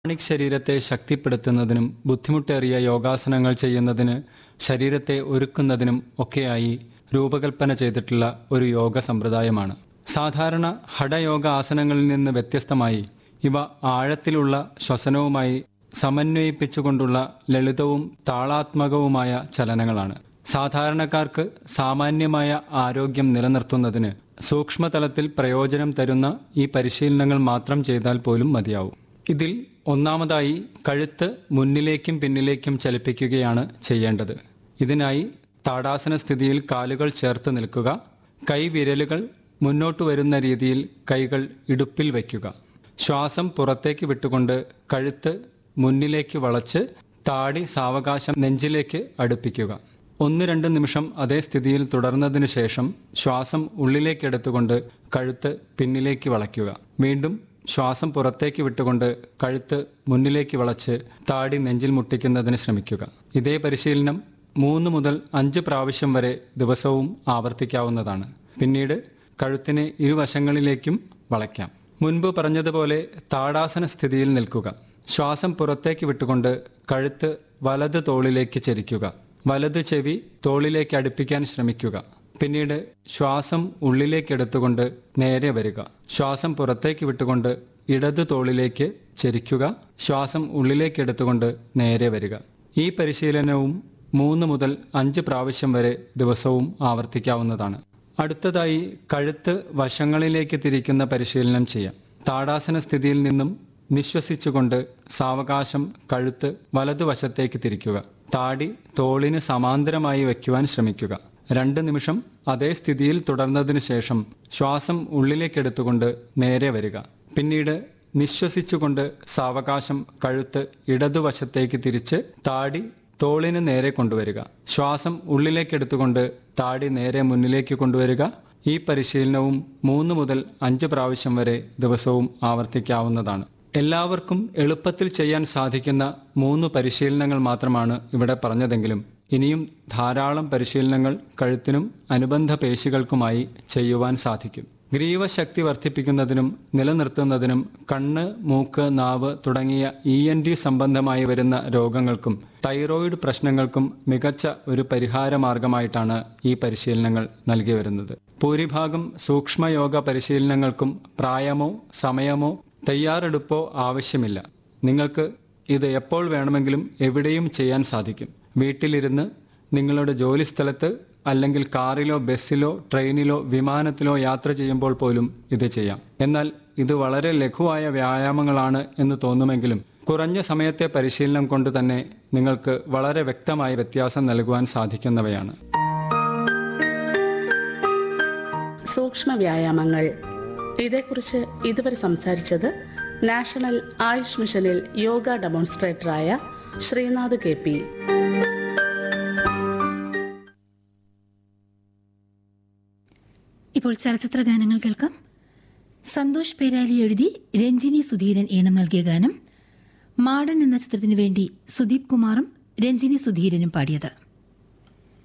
pranic ശരീരത്തെ ശക്തിപ്പെടുത്തുന്നതിനും ബുദ്ധിമുട്ടേറിയ യോഗാസനങ്ങൾ ചെയ്യുന്നതിന് ശരീരത്തെ ഒരുക്കുന്നതിനും ഒക്കെയായി രൂപകൽപ്പന ചെയ്തിട്ടുള്ള ഒരു യോഗ സമ്പ്രദായമാണ് സാധാരണ ഹഠയോഗ ആസനങ്ങളിൽ നിന്ന് വ്യത്യസ്തമായി ഇവ ആഴത്തിലുള്ള ശ്വസനവുമായി സമന്വയിപ്പിച്ചുകൊണ്ടുള്ള ലളിതവും താളാത്മകവുമായ ചലനങ്ങളാണ് സാധാരണക്കാർക്ക് സാമാന്യമായ ആരോഗ്യം നിലനിർത്തുന്നതിന് സൂക്ഷ്മതലത്തിൽ പ്രയോജനം തരുന്ന ഈ പരിശീലനങ്ങൾ മാത്രം ചെയ്താൽ പോലും മതിയാവും ഇതിൽ ഒന്നാമതായി കഴുത്ത് മുന്നിലേക്കും പിന്നിലേക്കും ചലിപ്പിക്കുകയാണ് ചെയ്യേണ്ടത് ഇതിനായി താടാസന സ്ഥിതിയിൽ കാലുകൾ ചേർത്ത് നിൽക്കുക കൈവിരലുകൾ മുന്നോട്ട് വരുന്ന രീതിയിൽ കൈകൾ ഇടുപ്പിൽ വയ്ക്കുക ശ്വാസം പുറത്തേക്ക് വിട്ടുകൊണ്ട് കഴുത്ത് മുന്നിലേക്ക് വളച്ച് താടി സാവകാശം നെഞ്ചിലേക്ക് അടുപ്പിക്കുക ഒന്ന് രണ്ട് നിമിഷം അതേ സ്ഥിതിയിൽ തുടർന്നതിനു ശേഷം ശ്വാസം ഉള്ളിലേക്കെടുത്തുകൊണ്ട് കഴുത്ത് പിന്നിലേക്ക് വളയ്ക്കുക വീണ്ടും ശ്വാസം പുറത്തേക്ക് വിട്ടുകൊണ്ട് കഴുത്ത് മുന്നിലേക്ക് വളച്ച് താടി നെഞ്ചിൽ മുട്ടിക്കുന്നതിന് ശ്രമിക്കുക ഇതേ പരിശീലനം മൂന്ന് മുതൽ അഞ്ച് പ്രാവശ്യം വരെ ദിവസവും ആവർത്തിക്കാവുന്നതാണ് പിന്നീട് കഴുത്തിനെ ഇരുവശങ്ങളിലേക്കും വളയ്ക്കാം മുൻപ് പറഞ്ഞതുപോലെ താടാസന സ്ഥിതിയിൽ നിൽക്കുക ശ്വാസം പുറത്തേക്ക് വിട്ടുകൊണ്ട് കഴുത്ത് വലത് തോളിലേക്ക് ചരിക്കുക വലത് ചെവി തോളിലേക്ക് അടുപ്പിക്കാൻ ശ്രമിക്കുക പിന്നീട് ശ്വാസം ഉള്ളിലേക്ക് എടുത്തുകൊണ്ട് നേരെ വരിക ശ്വാസം പുറത്തേക്ക് വിട്ടുകൊണ്ട് ഇടത് തോളിലേക്ക് ചരിക്കുക ശ്വാസം ഉള്ളിലേക്ക് എടുത്തുകൊണ്ട് നേരെ വരിക ഈ പരിശീലനവും മൂന്ന് മുതൽ അഞ്ച് പ്രാവശ്യം വരെ ദിവസവും ആവർത്തിക്കാവുന്നതാണ് അടുത്തതായി കഴുത്ത് വശങ്ങളിലേക്ക് തിരിക്കുന്ന പരിശീലനം ചെയ്യാം താടാസന സ്ഥിതിയിൽ നിന്നും നിശ്വസിച്ചുകൊണ്ട് സാവകാശം കഴുത്ത് വലതുവശത്തേക്ക് തിരിക്കുക താടി തോളിന് സമാന്തരമായി വയ്ക്കുവാൻ ശ്രമിക്കുക രണ്ട് നിമിഷം അതേ സ്ഥിതിയിൽ തുടർന്നതിന് ശേഷം ശ്വാസം ഉള്ളിലേക്കെടുത്തുകൊണ്ട് നേരെ വരിക പിന്നീട് നിശ്വസിച്ചുകൊണ്ട് സാവകാശം കഴുത്ത് ഇടതുവശത്തേക്ക് തിരിച്ച് താടി തോളിന് നേരെ കൊണ്ടുവരിക ശ്വാസം ഉള്ളിലേക്കെടുത്തുകൊണ്ട് താടി നേരെ മുന്നിലേക്ക് കൊണ്ടുവരിക ഈ പരിശീലനവും മൂന്ന് മുതൽ അഞ്ച് പ്രാവശ്യം വരെ ദിവസവും ആവർത്തിക്കാവുന്നതാണ് എല്ലാവർക്കും എളുപ്പത്തിൽ ചെയ്യാൻ സാധിക്കുന്ന മൂന്ന് പരിശീലനങ്ങൾ മാത്രമാണ് ഇവിടെ പറഞ്ഞതെങ്കിലും ഇനിയും ധാരാളം പരിശീലനങ്ങൾ കഴുത്തിനും അനുബന്ധ പേശികൾക്കുമായി ചെയ്യുവാൻ സാധിക്കും ഗ്രീവശക്തി വർദ്ധിപ്പിക്കുന്നതിനും നിലനിർത്തുന്നതിനും കണ്ണ് മൂക്ക് നാവ് തുടങ്ങിയ ഇ എൻ ഡി സംബന്ധമായി വരുന്ന രോഗങ്ങൾക്കും തൈറോയിഡ് പ്രശ്നങ്ങൾക്കും മികച്ച ഒരു പരിഹാര മാർഗമായിട്ടാണ് ഈ പരിശീലനങ്ങൾ നൽകി വരുന്നത് ഭൂരിഭാഗം സൂക്ഷ്മയോഗ പരിശീലനങ്ങൾക്കും പ്രായമോ സമയമോ തയ്യാറെടുപ്പോ ആവശ്യമില്ല നിങ്ങൾക്ക് ഇത് എപ്പോൾ വേണമെങ്കിലും എവിടെയും ചെയ്യാൻ സാധിക്കും വീട്ടിലിരുന്ന് നിങ്ങളുടെ ജോലിസ്ഥലത്ത് അല്ലെങ്കിൽ കാറിലോ ബസ്സിലോ ട്രെയിനിലോ വിമാനത്തിലോ യാത്ര ചെയ്യുമ്പോൾ പോലും ഇത് ചെയ്യാം എന്നാൽ ഇത് വളരെ ലഘുവായ വ്യായാമങ്ങളാണ് എന്ന് തോന്നുമെങ്കിലും കുറഞ്ഞ സമയത്തെ പരിശീലനം കൊണ്ട് തന്നെ നിങ്ങൾക്ക് വളരെ വ്യക്തമായ വ്യത്യാസം നൽകുവാൻ സാധിക്കുന്നവയാണ് സൂക്ഷ്മ വ്യായാമങ്ങൾ ഇതേക്കുറിച്ച് ഇതുവരെ സംസാരിച്ചത് നാഷണൽ ആയുഷ് മിഷനിൽ യോഗ ഡെമോൺസ്ട്രേറ്ററായ ശ്രീനാഥ് കെ പി ഇപ്പോൾ ചലച്ചിത്ര ഗാനങ്ങൾ കേൾക്കാം സന്തോഷ് പേരാലി എഴുതി രഞ്ജിനി സുധീരൻ ഈണം നൽകിയ ഗാനം മാടൻ എന്ന ചിത്രത്തിനു വേണ്ടി സുദീപ് കുമാറും രഞ്ജിനി സുധീരനും പാടിയത്